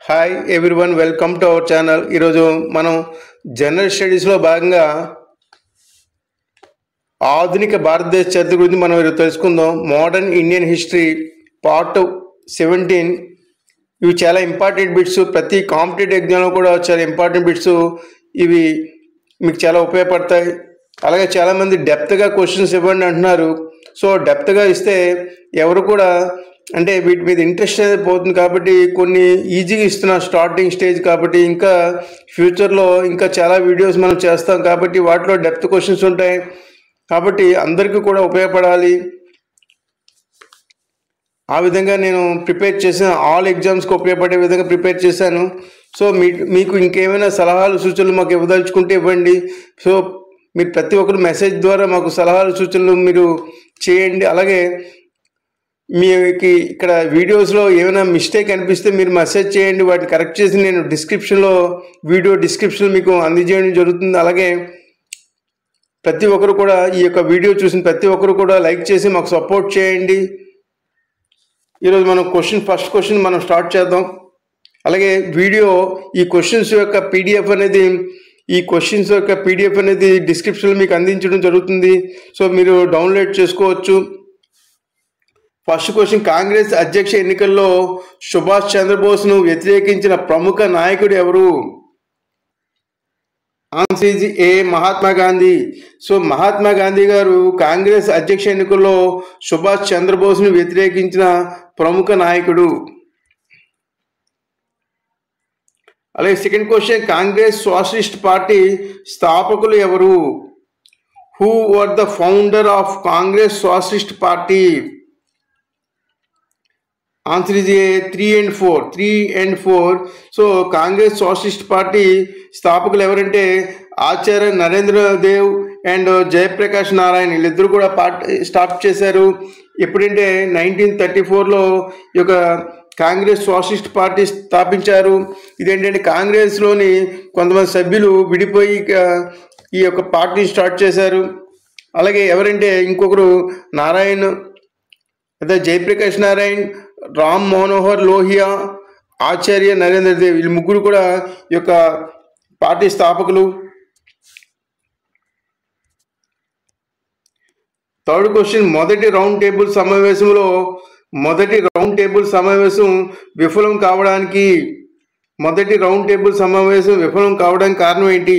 hi everyone welcome to our channel ఈరోజు మనం general స్టడీస్లో భాగంగా ఆధునిక భారతదేశ చరిత్ర గురించి మనం ఈరోజు తెలుసుకుందాం modern Indian history part seventeen ఇవి చాలా ఇంపార్టెంట్ బిట్స్ ప్రతి కాంపిటేటివ్ ఎగ్జామ్లో కూడా చాలా ఇంపార్టెంట్ బిట్స్ ఇవి మీకు చాలా ఉపయోగపడతాయి అలాగే చాలామంది డెప్త్గా క్వశ్చన్స్ ఇవ్వండి అంటున్నారు సో డెప్త్గా ఇస్తే ఎవరు కూడా అంటే వీటి మీద ఇంట్రెస్ట్ అనేది పోతుంది కాబట్టి కొన్ని ఈజీగా ఇస్తున్న స్టార్టింగ్ స్టేజ్ కాబట్టి ఇంకా ఫ్యూచర్లో ఇంకా చాలా వీడియోస్ మనం చేస్తాం కాబట్టి వాటిలో డెప్త్ క్వశ్చన్స్ ఉంటాయి కాబట్టి అందరికీ కూడా ఉపయోగపడాలి ఆ విధంగా నేను ప్రిపేర్ చేసిన ఆల్ ఎగ్జామ్స్కి ఉపయోగపడే విధంగా ప్రిపేర్ చేశాను సో మీ మీకు ఇంకేమైనా సలహాలు సూచనలు మాకు ఇవ్వదలుచుకుంటే ఇవ్వండి సో మీరు ప్రతి ఒక్కరు మెసేజ్ ద్వారా మాకు సలహాలు సూచనలు మీరు చేయండి అలాగే మీకు ఇక్కడ వీడియోస్లో ఏమైనా మిస్టేక్ అనిపిస్తే మీరు మెసేజ్ చేయండి వాటిని కరెక్ట్ చేసి నేను డిస్క్రిప్షన్లో వీడియో డిస్క్రిప్షన్ మీకు అందజేయడం జరుగుతుంది అలాగే ప్రతి ఒక్కరు కూడా ఈ యొక్క వీడియో చూసిన ప్రతి ఒక్కరు కూడా లైక్ చేసి మాకు సపోర్ట్ చేయండి ఈరోజు మనం క్వశ్చన్ ఫస్ట్ క్వశ్చన్ మనం స్టార్ట్ చేద్దాం అలాగే వీడియో ఈ క్వశ్చన్స్ యొక్క పీడిఎఫ్ అనేది ఈ క్వశ్చన్స్ యొక్క పీడిఎఫ్ అనేది డిస్క్రిప్షన్లో మీకు అందించడం జరుగుతుంది సో మీరు డౌన్లోడ్ చేసుకోవచ్చు ఫస్ట్ క్వశ్చన్ కాంగ్రెస్ అధ్యక్ష ఎన్నికల్లో సుభాష్ చంద్రబోస్ను వ్యతిరేకించిన ప్రముఖ నాయకుడు ఎవరు answer is A Mahatma Gandhi so Mahatma Gandhi గారు కాంగ్రెస్ అధ్యక్ష ఎన్నికల్లో సుభాష్ చంద్రబోస్ను వ్యతిరేకించిన ప్రముఖ నాయకుడు అలాగే second question Congress socialist party స్థాపకులు ఎవరు who were the founder of Congress socialist party answer is A three and four three and four so Congress socialist party స్థాపకులు ఎవరంటే ఆచార్య నరేంద్ర దేవ్ అండ్ జయప్రకాష్ నారాయణ వీళ్ళిద్దరు కూడా పార్టీ స్టార్ట్ చేశారు ఎప్పుడంటే నైన్టీన్ థర్టీ ఫోర్లో ఈ యొక్క కాంగ్రెస్ సోషలిస్ట్ పార్టీ స్థాపించారు ఇదేంటంటే కాంగ్రెస్లోని కొంతమంది సభ్యులు విడిపోయి ఈ యొక్క పార్టీని స్టార్ట్ చేశారు అలాగే ఎవరంటే ఇంకొకరు నారాయణ్ అదే జయప్రకాష్ నారాయణ్ రామ్ మనోహర్ లోహియా ఆచార్య నరేంద్ర దేవ్ వీళ్ళు ముగ్గురు కూడా ఈ యొక్క పార్టీ స్థాపకులు థర్డ్ క్వశ్చన్ మొదటి రౌండ్ టేబుల్ సమావేశంలో మొదటి రౌండ్ టేబుల్ సమావేశం విఫలం కావడానికి మొదటి రౌండ్ టేబుల్ సమావేశం విఫలం కావడానికి కారణం ఏంటి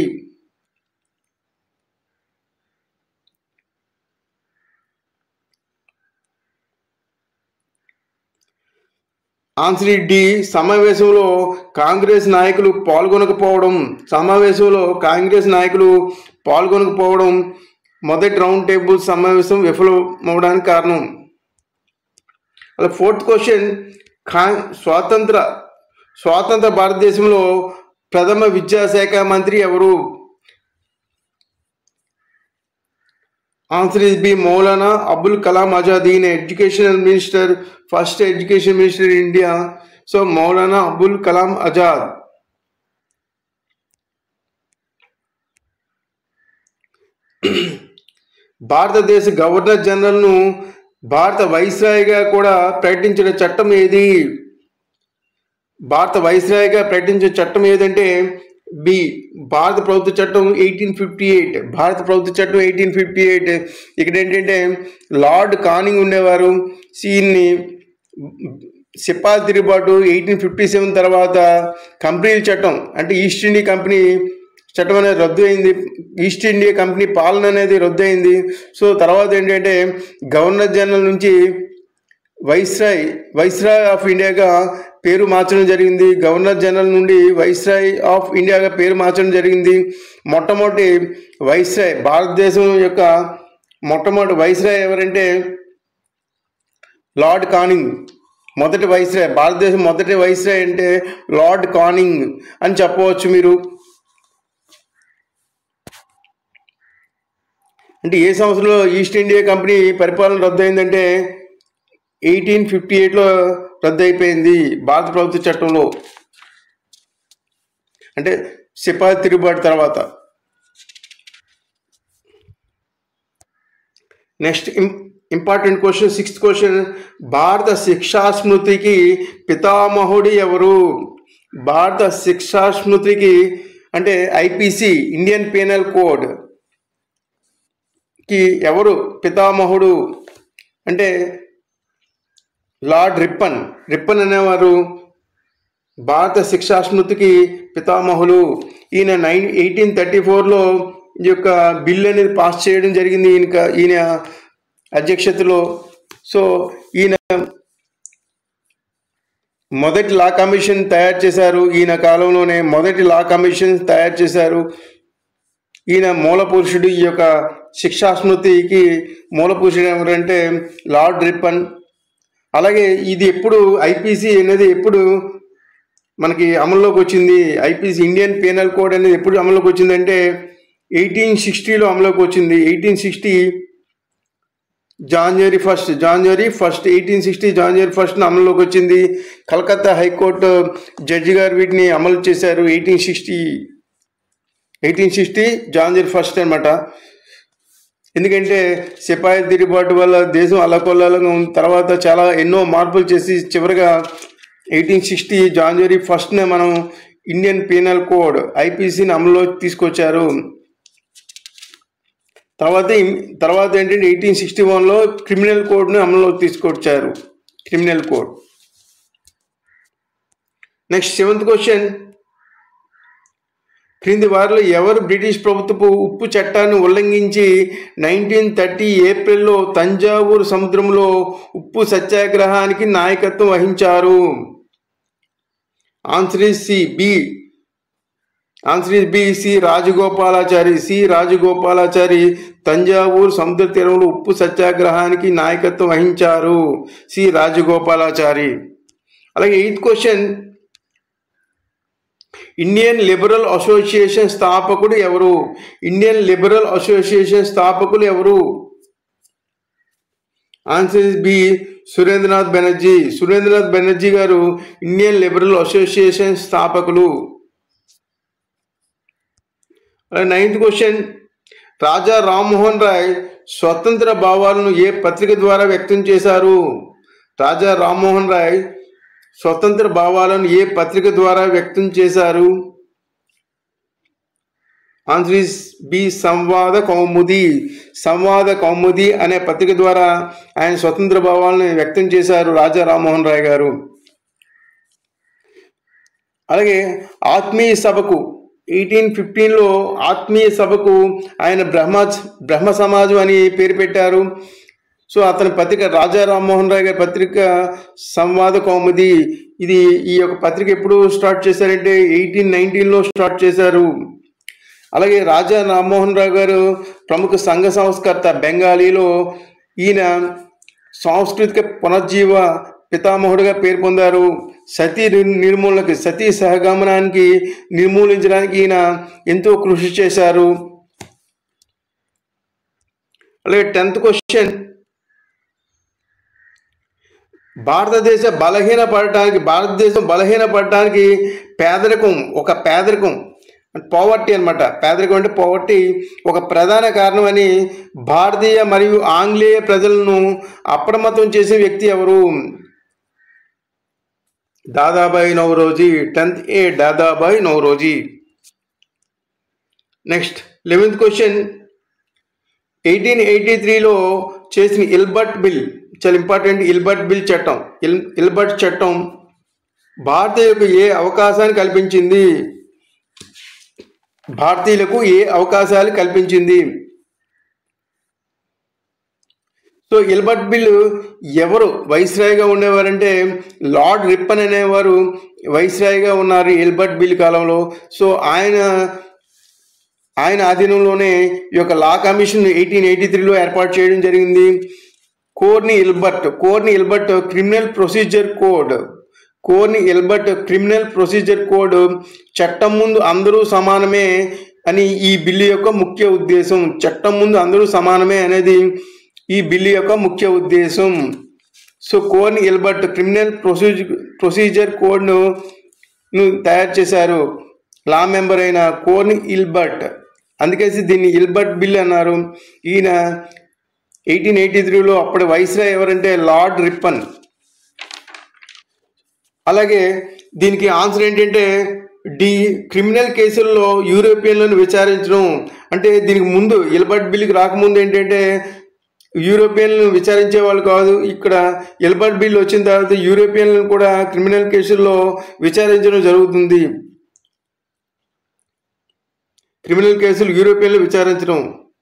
ఆన్సర్ డి సమావేశంలో కాంగ్రెస్ నాయకులు పాల్గొనకపోవడం సమావేశంలో కాంగ్రెస్ నాయకులు పాల్గొనకపోవడం మొదటి రౌండ్ టేబుల్ సమావేశం విఫలమవడానికి కారణం అలా ఫోర్త్ క్వశ్చన్ కా స్వాతంత్ర స్వాతంత్ర భారతదేశంలో ప్రథమ విద్యాశాఖ మంత్రి ఎవరు answer is B Maulana Abul Kalam Azad ఈయన educational minister first education minister in India so Maulana Abul Kalam Azad భారతదేశ గవర్నర్ జనరల్ను భారత వైస్రాయిగా కూడా ప్రకటించిన చట్టం ఏది భారత వైస్రాయిగా ప్రకటించిన చట్టం ఏదంటే బి భారత ప్రభుత్వ చట్టం ఎయిటీన్ ఫిఫ్టీ ఎయిట్ భారత ప్రభుత్వ చట్టం ఎయిటీన్ ఫిఫ్టీ ఎయిట్ ఇక్కడ ఏంటంటే లార్డ్ కానింగ్ ఉండేవారు సీన్ని సిపాల్ తిరుగుబాటు ఎయిటీన్ ఫిఫ్టీ సెవెన్ తర్వాత కంపెనీల చట్టం అంటే ఈస్ట్ ఇండియా కంపెనీ చట్టం అనేది రద్దు అయింది ఈస్ట్ ఇండియా కంపెనీ పాలన అనేది రద్దు అయింది సో తర్వాత ఏంటంటే గవర్నర్ జనరల్ నుంచి వైస్రాయ్ వైస్రాయ్ ఆఫ్ ఇండియాగా పేరు మార్చడం జరిగింది గవర్నర్ జనరల్ నుండి వైస్రాయ్ ఆఫ్ ఇండియాగా పేరు మార్చడం జరిగింది మొట్టమొదటి వైస్రాయ్ భారతదేశం యొక్క మొట్టమొదటి వైస్రాయ్ ఎవరంటే లార్డ్ కానింగ్ మొదటి వైస్రాయ్ భారతదేశం మొదటి వైస్రాయ్ అంటే లార్డ్ కానింగ్ అని చెప్పవచ్చు మీరు అంటే ఏ సంవత్సరంలో ఈస్ట్ ఇండియా కంపెనీ పరిపాలన రద్దు అయిందంటే ఎయిటీన్ ఫిఫ్టీ ఎయిట్లో రద్దు అయిపోయింది భారత ప్రభుత్వ చట్టంలో అంటే సిపాయి తిరుగుబాటు తర్వాత next important question sixth question భారత శిక్షా స్మృతికి పితామహుడు ఎవరు భారత శిక్షా స్మృతికి అంటే ఐపీసీ ఇండియన్ పీనల్ కోడ్ కి ఎవరు పితామహుడు అంటే లార్డ్ రిప్పన్ రిప్పన్ అనేవారు భారత శిక్షా స్మృతికి పితామహులు ఈయన నైన్ ఎయిటీన్ థర్టీ ఫోర్లో ఈ యొక్క బిల్ అనేది పాస్ చేయడం జరిగింది ఈయన ఈయన అధ్యక్షతలో సో ఈయన మొదటి లా కమిషన్ తయారు చేశారు ఈయన కాలంలోనే మొదటి లా కమిషన్ తయారు చేశారు ఈయన మూల పురుషుడు ఈ యొక్క శిక్షా స్మృతికి మూల పురుషుడు ఎవరంటే లార్డ్ రిప్పన్ అలాగే ఇది ఎప్పుడు ఐపీసీ అనేది ఎప్పుడు మనకి అమల్లోకి వచ్చింది ఐపీసీ ఇండియన్ పీనల్ కోడ్ అనేది ఎప్పుడు అమల్లోకి వచ్చిందంటే ఎయిటీన్ సిక్స్టీలో అమల్లోకి వచ్చింది eighteen sixty January first January first eighteen sixty January first అమల్లోకి వచ్చింది కలకత్తా హైకోర్టు జడ్జి గారు వీటిని అమలు చేశారు eighteen sixty eighteen sixty January first అనమాట ఎందుకంటే సిపాయి తిరుగుబాటు వల్ల దేశం అల్లకొల్లాలుగా ఉన్న తర్వాత చాలా ఎన్నో మార్పులు చేసి చివరిగా ఎయిటీన్ సిక్స్టీ జాన్వరి ఫస్ట్నే మనం ఇండియన్ పీనల్ కోడ్ ఐపీసీని అమల్లో తీసుకొచ్చారు తర్వాత ఇం- తర్వాత ఏంటంటే ఎయిటీన్ సిక్స్టీ వన్లో క్రిమినల్ కోడ్ను అమల్లోకి తీసుకొచ్చారు criminal code next seventh question క్రింది వారిలో ఎవరు బ్రిటిష్ ప్రభుత్వపు ఉప్పు చట్టాన్ని ఉల్లంఘించి నైన్టీన్ థర్టీ ఏప్రిల్లో తంజావూరు సముద్రంలో ఉప్పు సత్యాగ్రహానికి నాయకత్వం వహించారు answer is C B answer is B C Rajagopalachari C Rajagopalachari Thanjavur సముద్ర తీరంలో ఉప్పు సత్యాగ్రహానికి నాయకత్వం వహించారు సి రాజగోపాలాచారి అలాగే eighth question Indian liberal association స్థాపకుడు ఎవరు ఇండియన్ లిబరల్ అసోసియేషన్ స్థాపకులు ఎవరు answer is B Surendranath Banerjee Surendranath Banerjee గారు ఇండియన్ లిబరల్ అసోసియేషన్ స్థాపకులు నైన్త్ క్వశ్చన్ రాజా రామ్మోహన్ రాయ్ స్వతంత్ర భావాలను ఏ పత్రిక ద్వారా వ్యక్తం చేశారు రాజా రామ్మోహన్ రాయ్ స్వతంత్ర భావాలను ఏ పత్రిక ద్వారా వ్యక్తం చేశారు answer is B Sambad Kaumudi Sambad Kaumudi అనే పత్రిక ద్వారా ఆయన స్వతంత్ర భావాలను వ్యక్తం చేశారు రాజా రామ్మోహన్ రాయ్ గారు అలాగే ఆత్మీయ సభకు ఎయిటీన్ ఫిఫ్టీన్లో ఆత్మీయ సభకు ఆయన బ్రహ్మ బ్రహ్మ సమాజం అని పేరు పెట్టారు సో అతని పత్రిక రాజా రామ్మోహన్ రాయ్ గారి పత్రిక సంవాద కౌముది ఇది ఈ యొక్క పత్రిక ఎప్పుడు స్టార్ట్ చేశారంటే ఎయిటీన్ నైన్టీన్లో స్టార్ట్ చేశారు అలాగే రాజా రామ్మోహన్ రావు గారు ప్రముఖ సంఘ సంస్కర్త బెంగాలీలో ఈయన సాంస్కృతిక పునర్జీవ పితామహుడుగా పేరు పొందారు సతీ నిర్- నిర్మూలనకి సతీ సహగమనానికి నిర్మూలించడానికి ఈయన ఎంతో కృషి చేశారు అలాగే టెన్త్ క్వశ్చన్ భారతదేశ బలహీన పడటానికి భారతదేశం బలహీన పడటానికి పేదరికం ఒక పేదరికం పోవర్టీ అన్నమాట పేదరికం అంటే పోవర్టీ ఒక ప్రధాన కారణం అని భారతీయ మరియు ఆంగ్లేయ ప్రజలను అప్రమత్తం చేసిన వ్యక్తి ఎవరు Dadabhai Naoroji tenth A Dadabhai Naoroji next eleventh question eighteen eighty త్రీలో చేసిన ఇల్బర్ట్ బిల్ చాలా ఇంపార్టెంట్ ఇల్బర్ట్ బిల్ చట్టం ఇల్ ఇల్బర్ట్ చట్టం భారతీయులకు ఏ అవకాశాన్ని కల్పించింది భారతీయులకు ఏ అవకాశాలు కల్పించింది సో ఇల్బర్ట్ బిల్ ఎవరు వైస్రాయ్గా ఉండేవారంటే లార్డ్ రిప్పన్ అనేవారు వైస్రాయ్గా ఉన్నారు ఇల్బర్ట్ బిల్ కాలంలో సో ఆయన ఆయన ఆధీనంలోనే ఈ యొక్క లా కమిషన్ ఎయిటీన్ ఎయిటీ త్రీలో ఏర్పాటు చేయడం జరిగింది Courtenay Ilbert Courtenay Ilbert criminal procedure code Courtenay Ilbert criminal procedure code చట్టం ముందు అందరూ సమానమే అని ఈ బిల్లు యొక్క ముఖ్య ఉద్దేశం చట్టం ముందు అందరూ సమానమే అనేది ఈ బిల్లు యొక్క ముఖ్య ఉద్దేశం so Courtenay Ilbert criminal procedure procedure కోడ్ను ను తయారు చేశారు లా మెంబర్ అయిన కోర్ని ఇల్బర్ట్ అందుకేసి దీన్ని ఇల్బర్ట్ బిల్ అన్నారు ఈయన ఎయిటీన్ ఎయిటీ త్రీలో అప్పటి వైస్రాయ్ ఎవరంటే లార్డ్ రిప్పన్ అలాగే దీనికి ఆన్సర్ ఏంటంటే డి క్రిమినల్ కేసుల్లో యూరోపియన్లను విచారించడం అంటే దీనికి ముందు ఎల్బర్ట్ బిల్కి రాకముందు ఏంటంటే యూరోపియన్లను విచారించే వాళ్ళు కాదు ఇక్కడ ఎల్బర్ట్ బిల్ వచ్చిన తర్వాత యూరోపియన్లను కూడా క్రిమినల్ కేసుల్లో విచారించడం జరుగుతుంది క్రిమినల్ కేసులు యూరోపియన్లు విచారించడం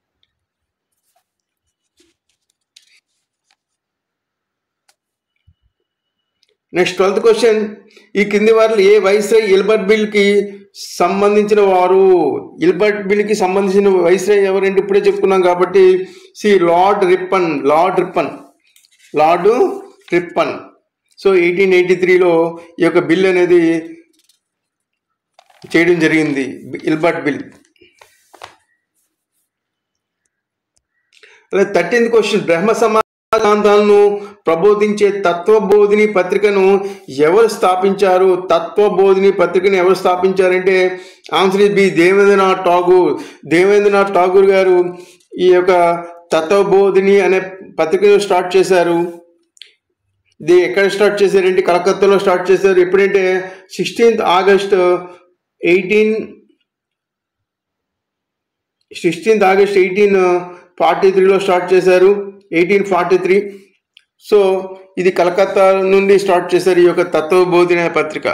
నెక్స్ట్ ట్వెల్త్ క్వశ్చన్ ఈ కింది వారిలో ఏ వైస్రాయ్ ఇల్బర్ట్ బిల్కి సంబంధించిన వారు ఇల్బర్ట్ బిల్కి సంబంధించిన వైస్రాయ్ ఎవరంటే ఇప్పుడే చెప్పుకున్నాం కాబట్టి C lord Ripon lord Ripon lord Ripon so eighteen eighty త్రీలో ఈ యొక్క బిల్ అనేది చేయడం జరిగింది ఇల్బర్ట్ బిల్ అలాగే థర్టీన్త్ క్వశ్చన్ బ్రహ్మ సమాజాంతాలను ప్రబోధించే తత్వబోధిని పత్రికను ఎవరు స్థాపించారు తత్వబోధిని పత్రికను ఎవరు స్థాపించారంటే answer is B Devendranath Tagore Devendranath Tagore గారు ఈ యొక్క తత్వబోధిని అనే పత్రికను స్టార్ట్ చేశారు ఇది ఎక్కడ స్టార్ట్ చేశారంటే కలకత్తాలో స్టార్ట్ చేశారు ఎప్పుడంటే sixteenth August eighteen sixteenth August eighteen forty త్రీలో స్టార్ట్ చేశారు ఎయిటీన్ ఫార్టీ త్రీ సో ఇది కలకత్తా నుండి స్టార్ట్ చేశారు ఈ యొక్క తత్వబోధి అనే పత్రిక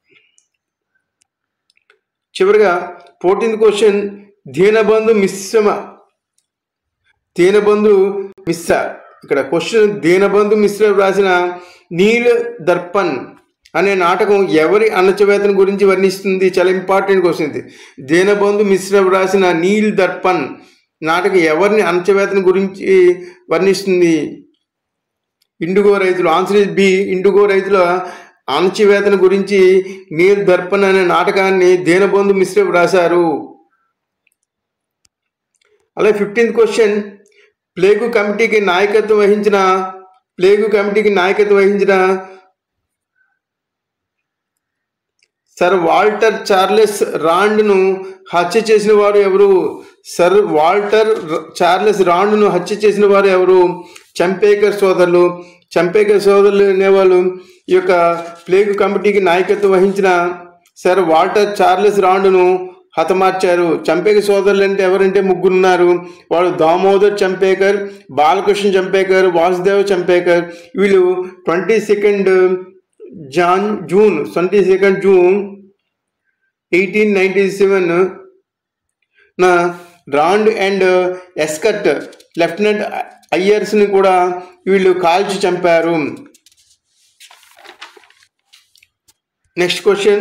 చివరిగా ఫోర్టీన్త్ క్వశ్చన్ దీనబంధు మిశ్రమ దీనబంధు మిశ్ర ఇక్కడ క్వశ్చన్ దీనబంధు మిశ్ర రాసిన నీల్ దర్పణ్ అనే నాటకం ఎవరి అణచివేతన గురించి వర్ణిస్తుంది చాలా ఇంపార్టెంట్ క్వశ్చన్ ఇది దీనబంధు మిశ్ర రాసిన నీల్ దర్పణ్ నాటకం ఎవరిని అణచివేతన గురించి వర్ణిస్తుంది ఇండుగో రైతులు ఆన్సర్ ఇస్ బి ఇండుగో రైతుల అణచివేతన గురించి నీల్ దర్పణ్ అనే నాటకాన్ని దీనబంధు మిశ్ర రాశారు అలాగే ఫిఫ్టీన్త్ క్వశ్చన్ ప్లేగు కమిటీకి నాయకత్వం వహించిన ప్లేగు కమిటీకి నాయకత్వం వహించిన సర్ వాల్టర్ చార్లెస్ రాండ్ను హత్య చేసిన వారు ఎవరు సర్ వాల్టర్ చార్లెస్ రాండ్ను హత్య చేసిన వారు ఎవరు చంపేకర్ సోదరులు చంపేకర్ సోదరులు అనేవాళ్ళు ఈ యొక్క ప్లేగు కమిటీకి నాయకత్వం వహించిన సర్ వాల్టర్ చార్లెస్ రాండ్ను హతమార్చారు చంపేకర్ సోదరులు అంటే ఎవరంటే ముగ్గురు ఉన్నారు వాళ్ళు దామోదర్ చంపేకర్ బాలకృష్ణ చంపేకర్ వాసుదేవ్ చంపేకర్ వీళ్ళు ట్వంటీ సెకండ్ జాన్ June twenty second June eighteen ninety seven నా రాండ్ అండ్ ఎస్కట్ లెఫ్టినెంట్ అయ్యర్స్ని కూడా వీళ్ళు కాల్చి చంపారు next question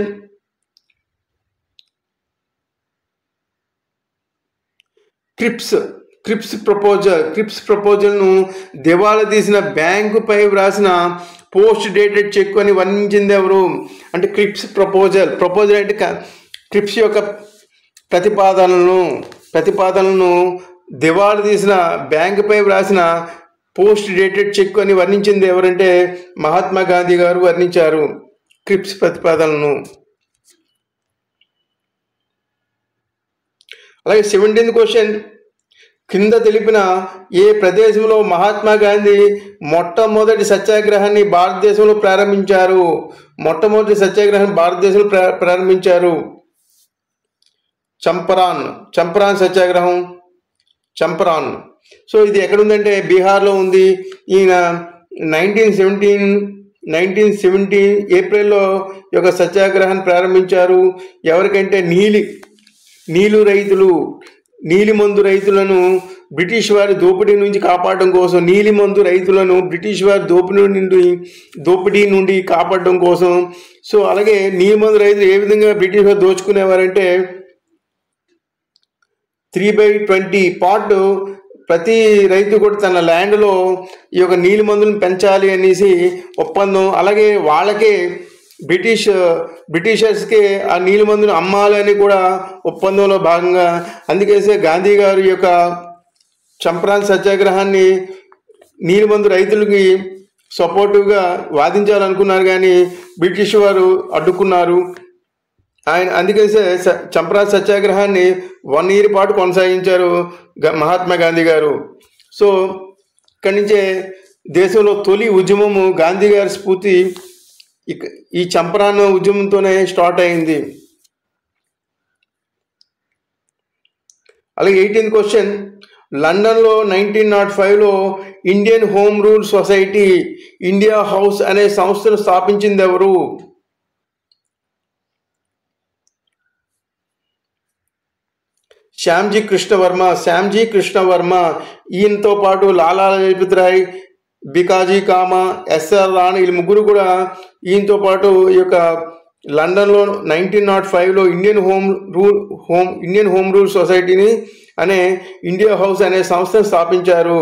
Cripps Cripps proposal Cripps ప్రపోజల్ను దివాలా తీసిన బ్యాంకుపై వ్రాసిన పోస్ట్ డేటెడ్ చెక్ అని వర్ణించింది ఎవరు అంటే క్రిప్స్ ప్రపోజల్ ప్రపోజల్ అంటే క- క్రిప్స్ యొక్క ప్రతిపాదనలను ప్రతిపాదనలను దివాలా తీసిన బ్యాంకుపై వ్రాసిన పోస్ట్ డేటెడ్ చెక్ అని వర్ణించింది ఎవరంటే మహాత్మా గాంధీ గారు వర్ణించారు క్రిప్స్ ప్రతిపాదనలను అలాగే సెవెంటీన్త్ క్వశ్చన్ కింద తెలిపిన ఏ ప్రదేశంలో మహాత్మా గాంధీ మొట్టమొదటి సత్యాగ్రహాన్ని భారతదేశంలో ప్రారంభించారు మొట్టమొదటి సత్యాగ్రహాన్ని భారతదేశంలో ప్రా ప్రారంభించారు చంపరాన్ చంపరాన్ సత్యాగ్రహం చంపరాన్ సో ఇది ఎక్కడుందంటే బీహార్లో ఉంది ఈయన నైన్టీన్ సెవెంటీన్ నైన్టీన్ సెవెంటీన్ ఏప్రిల్లో ఈ యొక్క సత్యాగ్రహాన్ని ప్రారంభించారు ఎవరికంటే నీలి నీలు రైతులు నీలిమందు రైతులను బ్రిటిష్ వారి దోపిడీ నుంచి కాపాడడం కోసం నీలిమందు రైతులను బ్రిటిష్ వారి దోపిడీ నుండి దోపిడీ నుండి కాపాడడం కోసం సో అలాగే నీలిమందు రైతులు ఏ విధంగా బ్రిటిష్ వారు దోచుకునేవారంటే త్రీ బై ట్వంటీ పార్ట్ ప్రతి రైతు కూడా తన ల్యాండ్లో ఈ యొక్క నీలి మందులను పెంచాలి అనేసి ఒప్పందం అలాగే వాళ్ళకే బ్రిటిష్ బ్రిటిషర్స్కి ఆ నీలి మందును అమ్మాలి అని కూడా ఒప్పందంలో భాగంగా అందుకేసే గాంధీ గారు ఈ యొక్క చంపరాన్ సత్యాగ్రహాన్ని నీలి మందు రైతులకి సపోర్టివ్గా వాదించాలనుకున్నారు కానీ బ్రిటిష్ వారు అడ్డుకున్నారు ఆయన అందుకనే స- చంపరాజ్ సత్యాగ్రహాన్ని వన్ ఇయర్ పాటు కొనసాగించారు గ- మహాత్మా గాంధీ గారు సో ఇక్కడి నుంచే దేశంలో తొలి ఉద్యమము గాంధీ గారి స్ఫూర్తి ఇక ఈ చంపరాన్న ఉద్యమంతోనే స్టార్ట్ అయింది అలాగే ఎయిటీన్త్ క్వశ్చన్ లండన్లో నైన్టీన్ నాట్ ఫైవ్లో Indian home rule society India house అనే సంస్థను స్థాపించింది ఎవరు శ్యామ్జీ కృష్ణవర్మ శ్యామ్జీ కృష్ణవర్మ ఈయనతో పాటు లాలా లజపత్ రాయ్ బికాజీ కామా ఎస్ఆర్ రాణి వీళ్ళు ముగ్గురు కూడా ఈయనతో పాటు ఈ యొక్క లండన్లో నైన్టీన్ నాట్ ఫైవ్లో Indian home rule home Indian home rule సొసైటీని అనే ఇండియా హౌస్ అనే సంస్థను స్థాపించారు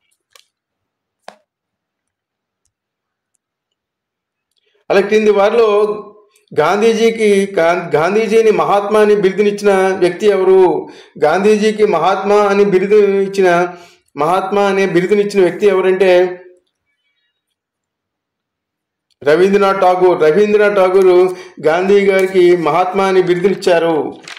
అలా కింది వారిలో గాంధీజీకి గా- గాంధీజీని మహాత్మా అని బిరుదునిచ్చిన వ్యక్తి ఎవరు గాంధీజీకి మహాత్మా అని బిరుదు ఇచ్చిన మహాత్మా అనే బిరుదునిచ్చిన వ్యక్తి ఎవరంటే రవీంద్రనాథ్ ఠాగూర్ రవీంద్రనాథ్ ఠాగూర్ గాంధీ గారికి మహాత్మా అని బిరుదునిచ్చారు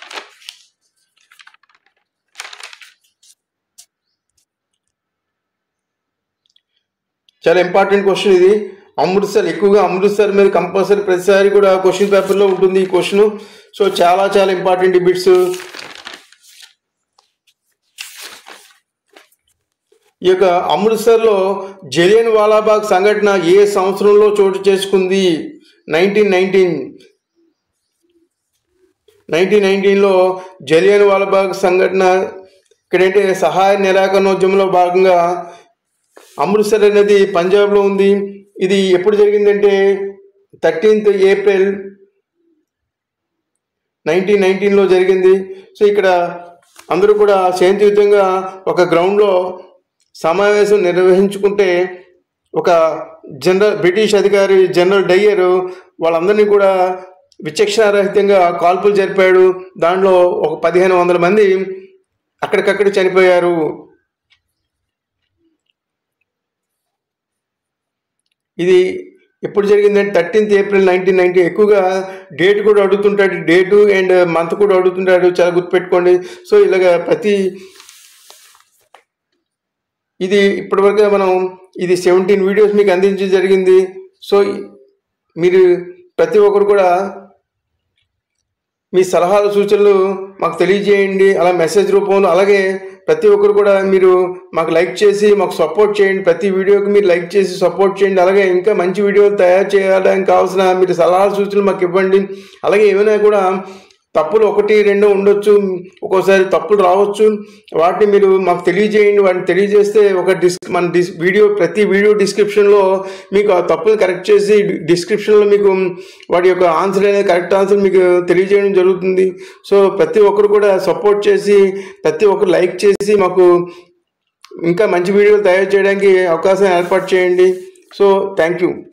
చాలా ఇంపార్టెంట్ క్వశ్చన్ ఇది అమృత్సర్ ఎక్కువగా అమృత్సర్ మీద కంపల్సరీ ప్రతిసారి కూడా క్వశ్చన్ పేపర్లో ఉంటుంది ఈ క్వశ్చన్ సో చాలా చాలా ఇంపార్టెంట్ ఈ బిట్స్ ఈ యొక్క అమృత్సర్లో జలియన్ వాలాబాగ్ సంఘటన ఏ సంవత్సరంలో చోటు చేసుకుంది నైన్టీన్ నైన్టీన్ నైన్టీన్ నైన్టీన్లో జలియన్ వాలాబాగ్ సంఘటన ఇక్కడేంటే సహాయ నిరాకరణోద్యమంలో భాగంగా అమృత్సర్ అనేది పంజాబ్లో ఉంది ఇది ఎప్పుడు జరిగిందంటే థర్టీన్త్ ఏప్రిల్ నైన్టీన్ నైన్టీన్లో జరిగింది సో ఇక్కడ అందరూ కూడా శాంతియుతంగా ఒక గ్రౌండ్లో సమావేశం నిర్వహించుకుంటే ఒక జనరల్ బ్రిటిష్ అధికారి జనరల్ డయ్యర్ వాళ్ళందరినీ కూడా విచక్షణారహితంగా కాల్పులు జరిపాడు దాంట్లో ఒక పదిహేను వందల మంది అక్కడికక్కడ చనిపోయారు ఇది ఎప్పుడు జరిగిందంటే థర్టీన్త్ ఏప్రిల్ నైన్టీన్ నైన్టీ ఎక్కువగా డేట్ కూడా అడుగుతుంటాడు డేటు అండ్ మంత్ కూడా అడుగుతుంటాడు చాలా గుర్తుపెట్టుకోండి సో ఇలాగ ప్రతి ఇది ఇప్పటివరకు మనం ఇది సెవెంటీన్ వీడియోస్ మీకు అందించడం జరిగింది సో మీరు ప్రతి ఒక్కరు కూడా మీ సలహాలు సూచనలు మాకు తెలియజేయండి అలా మెసేజ్ రూపంలో అలాగే ప్రతి ఒక్కరు కూడా మీరు మాకు లైక్ చేసి మాకు సపోర్ట్ చేయండి ప్రతి వీడియోకి మీరు లైక్ చేసి సపోర్ట్ చేయండి అలాగే ఇంకా మంచి వీడియోలు తయారు చేయడానికి కావాల్సిన మీరు సలహాలు సూచనలు మాకు ఇవ్వండి అలాగే ఏమైనా కూడా తప్పులు ఒకటి రెండు ఉండొచ్చు ఒక్కోసారి తప్పులు రావచ్చు వాటిని మీరు మాకు తెలియజేయండి వాటిని తెలియజేస్తే ఒక డిస్ మన డిస్ వీడియో ప్రతి వీడియో డిస్క్రిప్షన్లో మీకు ఆ తప్పులు కరెక్ట్ చేసి డిస్క్రిప్షన్లో మీకు వాటి యొక్క ఆన్సర్ అనేది కరెక్ట్ ఆన్సర్ మీకు తెలియజేయడం జరుగుతుంది సో ప్రతి ఒక్కరు కూడా సపోర్ట్ చేసి ప్రతి ఒక్కరు లైక్ చేసి మాకు ఇంకా మంచి వీడియోలు తయారు చేయడానికి అవకాశం ఏర్పాటు చేయండి సో థ్యాంక్ యూ